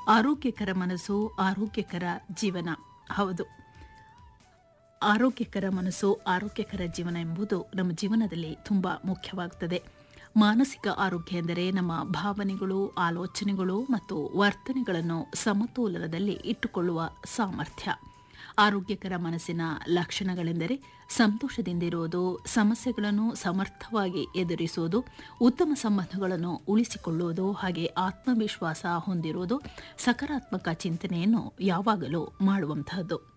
ಆರೋಗ್ಯಕರ ಮನಸ್ಸು ಆರೋಗ್ಯಕರ ಜೀವನ ಹೌದು ಆರೋಗ್ಯಕರ ಮನಸ್ಸು ಆರೋಗ್ಯಕರ ಜೀವನ ಎಂಬುದು ನಮ್ಮ ಜೀವನದಲ್ಲಿ ತುಂಬ ಮುಖ್ಯವಾಗುತ್ತದೆ ಮಾನಸಿಕ ಆರೋಗ್ಯ ಎಂದರೆ ನಮ್ಮ ಭಾವನೆಗಳು ಆಲೋಚನೆಗಳು ಮತ್ತು ವರ್ತನೆಗಳನ್ನು ಸಮತೋಲನದಲ್ಲಿ ಇಟ್ಟುಕೊಳ್ಳುವ ಸಾಮರ್ಥ್ಯ ಆರೋಗ್ಯಕರ ಮನಸ್ಸಿನ ಲಕ್ಷಣಗಳೆಂದರೆ ಸಂತೋಷದಿಂದಿರುವುದು ಸಮಸ್ಯೆಗಳನ್ನು ಸಮರ್ಥವಾಗಿ ಎದುರಿಸುವುದು ಉತ್ತಮ ಸಂಬಂಧಗಳನ್ನು ಉಳಿಸಿಕೊಳ್ಳುವುದು ಹಾಗೆ ಆತ್ಮವಿಶ್ವಾಸ ಹೊಂದಿರುವುದು ಸಕಾರಾತ್ಮಕ ಚಿಂತನೆಯನ್ನು ಯಾವಾಗಲೂ ಮಾಡುವಂತಹದ್ದು